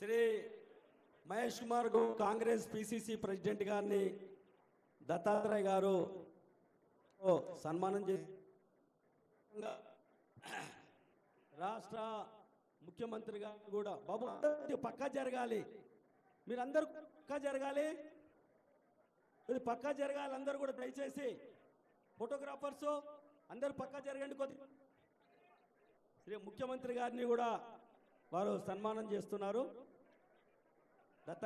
Shri Mahesh Kumar Goud Congress PCC president గారిని దత్తాత్రేయ గారు ఓ సన్మానం చేసి రాష్ట్ర ముఖ్యమంత్రి గారు కూడా బాబు అందరూ పక్కా జరగాలి మీరందరూ పక్కా జరగాలి ఇది పక్కా జరగాలి అందరూ కూడా దయచేసి ఫోటోగ్రాఫర్స్ అందరూ పక్కా జరగండి కొద్ది శ్రీ ముఖ్యమంత్రి గారిని కూడా వారు సన్మానం చేస్తున్నారు దత్తా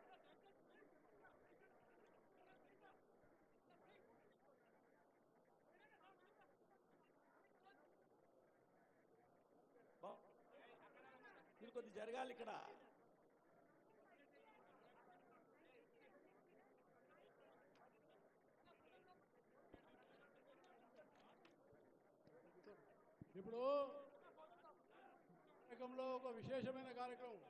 బా- మీరు కొద్ది జరగాలి ఇక్కడ ఇప్పుడు కార్యక్రమంలో ఒక విశేషమైన కార్యక్రమం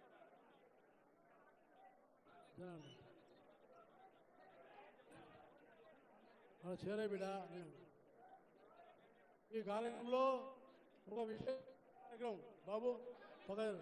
జనాలు. అలా చేరే బిడ్డ నేను ఈ కార్యక్రమంలో ఒక విశేష కార్యక్రమం బాబు పదహారు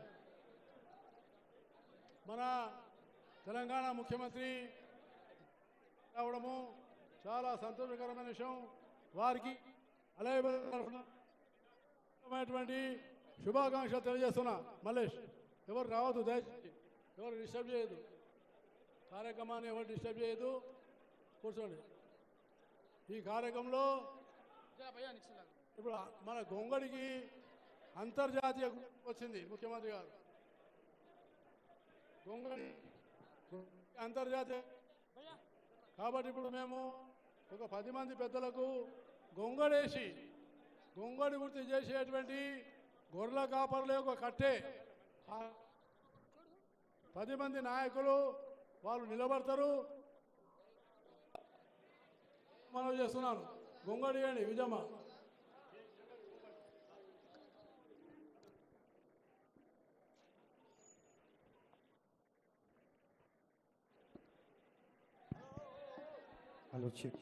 మన తెలంగాణ ముఖ్యమంత్రి రావడము చాలా సంతోషకరమైన విషయం వారికి అలాగే తరఫునటువంటి శుభాకాంక్షలు తెలియజేస్తున్నా మల్లేష్ ఎవరు రావద్దు దయచేసి ఎవరు డిస్టర్బ్ చేయదు కార్యక్రమాన్ని ఎవరు డిస్టర్బ్ చేయదు కూర్చోండి ఈ కార్యక్రమంలో ఇప్పుడు మన గొంగడికి అంతర్జాతీయ గుర్తింపు వచ్చింది ముఖ్యమంత్రి గారు గొంగడి అంతర్జాతీయ కాబట్టి ఇప్పుడు మేము ఒక పది మంది పెద్దలకు గొంగడేసి గొంగడి వృత్తి చేసేటువంటి గొర్రెల కాపర్లే ఒక కట్టే ఆ పది మంది నాయకులు వాళ్ళు నిలబడతారు మనం చేస్తున్నాను గొంగడి అండి Vijamma hello check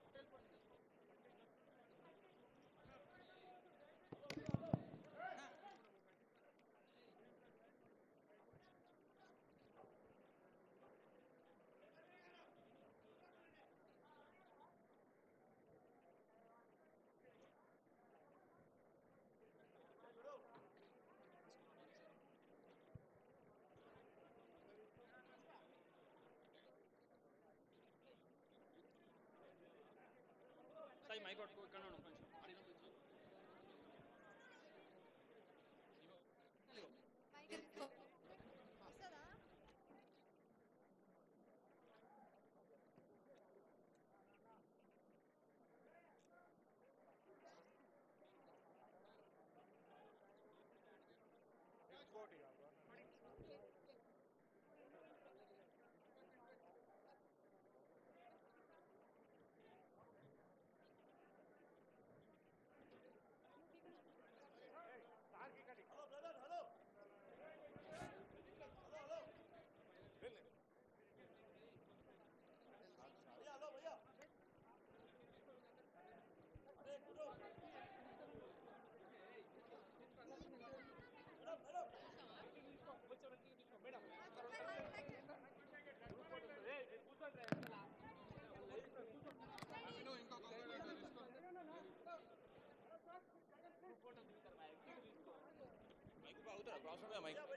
Sai mike పట్టుకో ఇక్కడ ఉండు కొంచెం మైక్ బాగుతారా అవసరం మైక్